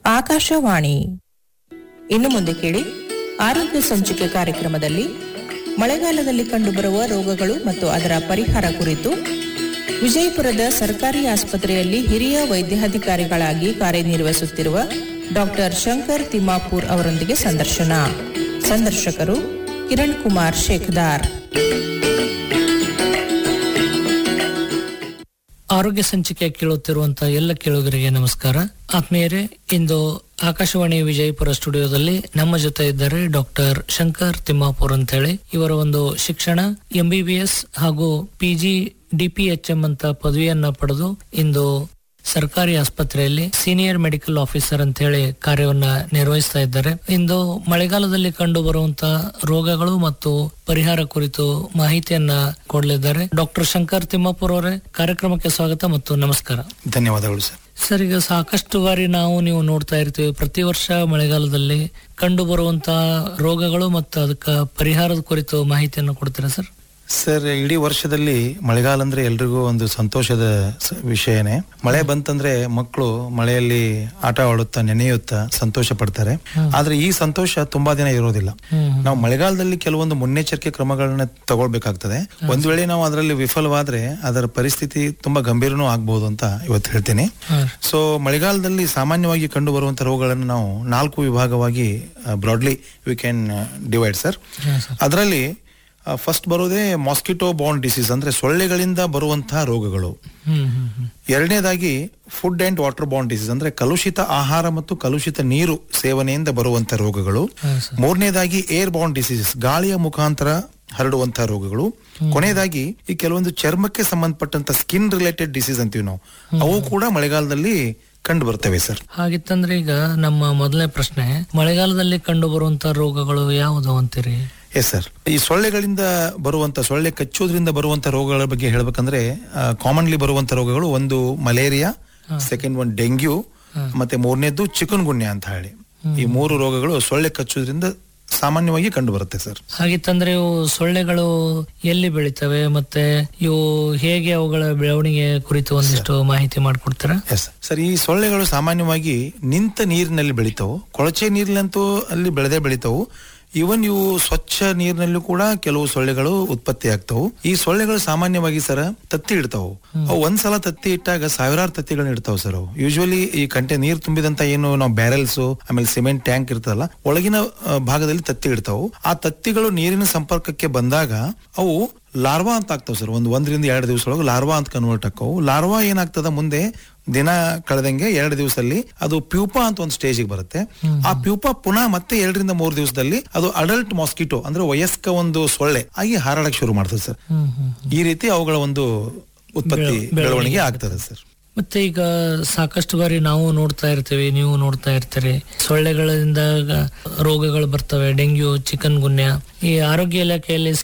ಆಕಾಶವಾಣಿ ಇನ್ನು ಮುಂದೆ ಕೇಳಿ ಆರೋಗ್ಯ ಸಂಚಿಕೆ ಕಾರ್ಯಕ್ರಮದಲ್ಲಿ ಮಳೆಗಾಲದಲ್ಲಿ ಕಂಡುಬರುವ ರೋಗಗಳು ಮತ್ತು ಅದರ ಪರಿಹಾರ ಕುರಿತು ವಿಜಯಪುರದ ಸರ್ಕಾರಿ ಆಸ್ಪತ್ರೆಯಲ್ಲಿ ಹಿರಿಯ ವೈದ್ಯಾಧಿಕಾರಿಗಳಾಗಿ ಕಾರ್ಯನಿರ್ವಹಿಸುತ್ತಿರುವ ಡಾಕ್ಟರ್ ಶಂಕರ್ ತಿಮ್ಮಾಪುರ್ ಅವರೊಂದಿಗೆ ಸಂದರ್ಶನ ಸಂದರ್ಶಕರು ಕಿರಣ್ ಕುಮಾರ್ ಶೇಖದಾರ್ ಆರೋಗ್ಯ ಸಂಚಿಕೆ ಕೇಳುತ್ತಿರುವಂತಹ ಎಲ್ಲ ಕೇಳುಗರಿಗೆ ನಮಸ್ಕಾರ ಆತ್ಮೀಯರೇ ಇಂದು ಆಕಾಶವಾಣಿ ವಿಜಯಪುರ ಸ್ಟುಡಿಯೋದಲ್ಲಿ ನಮ್ಮ ಜೊತೆ ಇದ್ದಾರೆ ಡಾಕ್ಟರ್ ಶಂಕರ್ ತಿಮ್ಮಾಪುರ್ ಅಂತ ಹೇಳಿ ಇವರ ಒಂದು ಶಿಕ್ಷಣ ಎಂಬಿಬಿಎಸ್ ಹಾಗೂ ಪಿಜಿ ಡಿಪಿಎಚ್ಎಂ ಅಂತ ಪದವಿಯನ್ನ ಪಡೆದು ಇಂದು ಸರ್ಕಾರಿ ಆಸ್ಪತ್ರೆಯಲ್ಲಿ ಸೀನಿಯರ್ ಮೆಡಿಕಲ್ ಆಫೀಸರ್ ಅಂತ ಹೇಳಿ ಕಾರ್ಯವನ್ನ ನಿರ್ವಹಿಸ್ತಾ ಇದ್ದಾರೆ ಇಂದು ಮಳೆಗಾಲದಲ್ಲಿ ಕಂಡು ಬರುವಂತಹ ರೋಗಗಳು ಮತ್ತು ಪರಿಹಾರ ಕುರಿತು ಮಾಹಿತಿಯನ್ನ ಕೊಡಲಿದ್ದಾರೆ ಡಾಕ್ಟರ್ ಶಂಕರ್ ತಿಮ್ಮಾಪುರ್ ಅವರೇ ಕಾರ್ಯಕ್ರಮಕ್ಕೆ ಸ್ವಾಗತ ಮತ್ತು ನಮಸ್ಕಾರ ಧನ್ಯವಾದಗಳು ಸರ್ ಸರ್ ಈಗ ಸಾಕಷ್ಟು ಬಾರಿ ನಾವು ನೀವು ನೋಡ್ತಾ ಇರ್ತೀವಿ ಪ್ರತಿ ವರ್ಷ ಮಳೆಗಾಲದಲ್ಲಿ ಕಂಡು ಬರುವಂತಹ ರೋಗಗಳು ಮತ್ತು ಅದಕ್ಕೆ ಪರಿಹಾರದ ಕುರಿತು ಮಾಹಿತಿಯನ್ನು ಕೊಡ್ತೀರಾ ಸರ್ ಸರ್ ಇಡೀ ವರ್ಷದಲ್ಲಿ ಮಳೆಗಾಲ ಅಂದ್ರೆ ಎಲ್ರಿಗೂ ಒಂದು ಸಂತೋಷದ ಸ- ವಿಷಯನೇ ಮಳೆ ಬಂತಂದ್ರೆ ಮಕ್ಕಳು ಮಳೆಯಲ್ಲಿ ಆಟ ಆಡುತ್ತಾ ನೆನೆಯುತ್ತಾ ಸಂತೋಷ ಪಡ್ತಾರೆ ಆದ್ರೆ ಈ ಸಂತೋಷ ತುಂಬಾ ದಿನ ಇರೋದಿಲ್ಲ ನಾವು ಮಳೆಗಾಲದಲ್ಲಿ ಕೆಲವೊಂದು ಮುನ್ನೆಚ್ಚರಿಕೆ ಕ್ರಮಗಳನ್ನ ತಗೊಳ್ಬೇಕಾಗ್ತದೆ ಒಂದ್ ವೇಳೆ ನಾವು ಅದರಲ್ಲಿ ವಿಫಲವಾದ್ರೆ ಅದರ ಪರಿಸ್ಥಿತಿ ತುಂಬಾ ಗಂಭೀರನೂ ಆಗ್ಬಹುದು ಅಂತ ಇವತ್ತು ಹೇಳ್ತೀನಿ ಹಾ. ಸೊ ಮಳೆಗಾಲದಲ್ಲಿ ಸಾಮಾನ್ಯವಾಗಿ ಕಂಡು ಬರುವಂತ ರೋಗಗಳನ್ನು ನಾವು ನಾಲ್ಕು ವಿಭಾಗವಾಗಿ broadly we can divide sir ಅದರಲ್ಲಿ ಫಸ್ಟ್ ಬರೋದೇ ಮಾಸ್ಕಿಟೋ ಬಾಂಡ್ ಡಿಸೀಸ್ ಅಂದ್ರೆ ಸೊಳ್ಳೆಗಳಿಂದ ಬರುವಂತಹ ರೋಗಗಳು ಹ್ಮ್ ಹ್ಮ್ ಹ್ಮ್ ಎರಡನೇದಾಗಿ ಫುಡ್ ಅಂಡ್ ವಾಟರ್ ಬಾಂಡ್ ಡಿಸೀಸ್ ಅಂದ್ರೆ ಕಲುಷಿತ ಆಹಾರ ಮತ್ತು ಕಲುಷಿತ ನೀರು ಸೇವನೆಯಿಂದ ಬರುವಂತ ರೋಗಗಳು ಹಾ, ಸರ್. ಮೂರನೇದಾಗಿ ಏರ್ ಬಾಂಡ್ ಡಿಸೀಸಸ್ ಗಾಳಿಯ ಮುಖಾಂತರ ಹರಡುವಂತಹ ರೋಗಗಳು ಕೊನೆಯದಾಗಿ ಈ ಕೆಲವೊಂದು ಚರ್ಮಕ್ಕೆ ಸಂಬಂಧಪಟ್ಟಂತ ಸ್ಕಿನ್ ರಿಲೇಟೆಡ್ ಡಿಸೀಸ್ ಅಂತೀವಿ ನಾವು ಅವು ಕೂಡ ಮಳೆಗಾಲದಲ್ಲಿ ಕಂಡು ಬರ್ತವೆ ಸರ್ ಹಾಗಿತ್ತಂದ್ರೆ ಈಗ ನಮ್ಮ ಮೊದಲನೇ ಪ್ರಶ್ನೆ ಮಳೆಗಾಲದಲ್ಲಿ ಕಂಡು ಬರುವಂತಹ ರೋಗಗಳು ಯಾವುದು ಅಂತೀರಿ ಎಸ್ ಸರ್ ಈ ಸೊಳ್ಳೆಗಳಿಂದ ಬರುವಂತ ಸೊಳ್ಳೆ ಕಚ್ಚೋದ್ರಿಂದ ಬರುವಂತ ರೋಗಗಳ ಬಗ್ಗೆ ಹೇಳ್ಬೇಕಂದ್ರೆ ಕಾಮನ್ಲಿ ಬರುವಂತ ರೋಗಗಳು ಒಂದು ಮಲೇರಿಯಾ ಸೆಕೆಂಡ್ ಒನ್ ಡೆಂಗ್ಯೂ ಮತ್ತೆ ಮೂರನೇದ್ದು ಚಿಕನ್ ಗುನ್ಯ ಅಂತ ಹೇಳಿ ಈ ಮೂರು ರೋಗಗಳು ಸೊಳ್ಳೆ ಕಚ್ಚೋದ್ರಿಂದ ಸಾಮಾನ್ಯವಾಗಿ ಕಂಡು ಬರುತ್ತೆ ಸರ್ ಹಾಗಿತ್ತಂದ್ರೆ ಇವು ಸೊಳ್ಳೆಗಳು ಎಲ್ಲಿ ಬೆಳಿತವೆ ಮತ್ತೆ ಇವು ಹೇಗೆ ಅವುಗಳ ಬೆಳವಣಿಗೆ ಕುರಿತು ಒಂದಿಷ್ಟು ಮಾಹಿತಿ ಮಾಡಿಕೊಡ್ತೀರಾ ಎಸ್ ಸರ್ ಈ ಸೊಳ್ಳೆಗಳು ಸಾಮಾನ್ಯವಾಗಿ ನಿಂತ ನೀರಿನಲ್ಲಿ ಬೆಳಿತಾವು ಕೊಳಚೆ ನೀರಿನಂತೂ ಅಲ್ಲಿ ಬೆಳೆದೇ ಬೆಳಿತಾವು ಇವನ್ ಇವು ಸ್ವಚ್ಛ ನೀರಿನಲ್ಲೂ ಕೂಡ ಕೆಲವು ಸೊಳ್ಳೆಗಳು ಉತ್ಪತ್ತಿ ಆಗ್ತಾವು ಈ ಸೊಳ್ಳೆಗಳು ಸಾಮಾನ್ಯವಾಗಿ ಸರ್ ತತ್ತಿ ಇಡ್ತಾವು ಅವು ಒಂದ್ಸಲ ತತ್ತಿ ಇಟ್ಟಾಗ ಸಾವಿರಾರು ತತ್ತಿಗಳನ್ನ ಇಡ್ತಾವ್ ಸರ್ ಅವು ಯೂಶುವಲಿ ಈ ಕಂಟೆ ನೀರು ತುಂಬಿದಂತ ಏನು ನಾವು ಬ್ಯಾರೆಲ್ಸ್ ಆಮೇಲೆ ಸಿಮೆಂಟ್ ಟ್ಯಾಂಕ್ ಇರ್ತದಲ್ಲ ಒಳಗಿನ ಆ, ಭಾಗದಲ್ಲಿ ತತ್ತಿ ಇಡ್ತಾವು ಆ ತತ್ತಿಗಳು ನೀರಿನ ಸಂಪರ್ಕಕ್ಕೆ ಬಂದಾಗ ಅವು ಲಾರ್ವಾ ಅಂತ ಆಗ್ತಾವ ಸರ್ ಒಂದು ಒಂದರಿಂದ ಎರಡು ದಿವಸ ಒಳಗೆ ಲಾರ್ವಾ ಅಂತ ಕನ್ವರ್ಟ್ ಆಕ್ಕವು ಲಾರ್ವಾ ಏನಾಗ್ತದ ಮುಂದೆ ದಿನ ಕಳೆದಂಗೆ ಎರಡು ದಿವಸದಲ್ಲಿ ಅದು ಪ್ಯೂಪಾ ಅಂತ ಒಂದು ಸ್ಟೇಜಿಗೆ ಬರುತ್ತೆ ಆ ಪ್ಯೂಪಾ ಪುನಃ ಮತ್ತೆ ಎರಡರಿಂದ ಮೂರು ದಿವಸದಲ್ಲಿ ಅದು ಅಡಲ್ಟ್ ಮಾಸ್ಕಿಟೋ ಅಂದ್ರೆ ವಯಸ್ಕ ಒಂದು ಸೊಳ್ಳೆ ಆಗಿ ಹಾರಾಡಕ್ ಶುರು ಮಾಡ್ತದೆ ಸರ್ ಹ್ಮ್ ಹ್ಮ್ ಈ ರೀತಿ ಅವುಗಳ ಒಂದು ಉತ್ಪತ್ತಿ ಬೆಳವಣಿಗೆ ಆಗ್ತದೆ ಸರ್ ಮತ್ತೆ ಈಗ ಸಾಕಷ್ಟು ಬಾರಿ ನಾವು ನೋಡ್ತಾ ಇರ್ತೀವಿ ನೀವು ನೋಡ್ತಾ ಇರ್ತೀರಿ ಸೊಳ್ಳೆಗಳಿಂದ ರೋಗಗಳು ಬರ್ತವೆ ಡೆಂಗ್ಯೂ ಚಿಕನ್ ಗುನ್ಯ ಈ ಆರೋಗ್ಯ ಇಲಾಖೆಯಲ್ಲಿ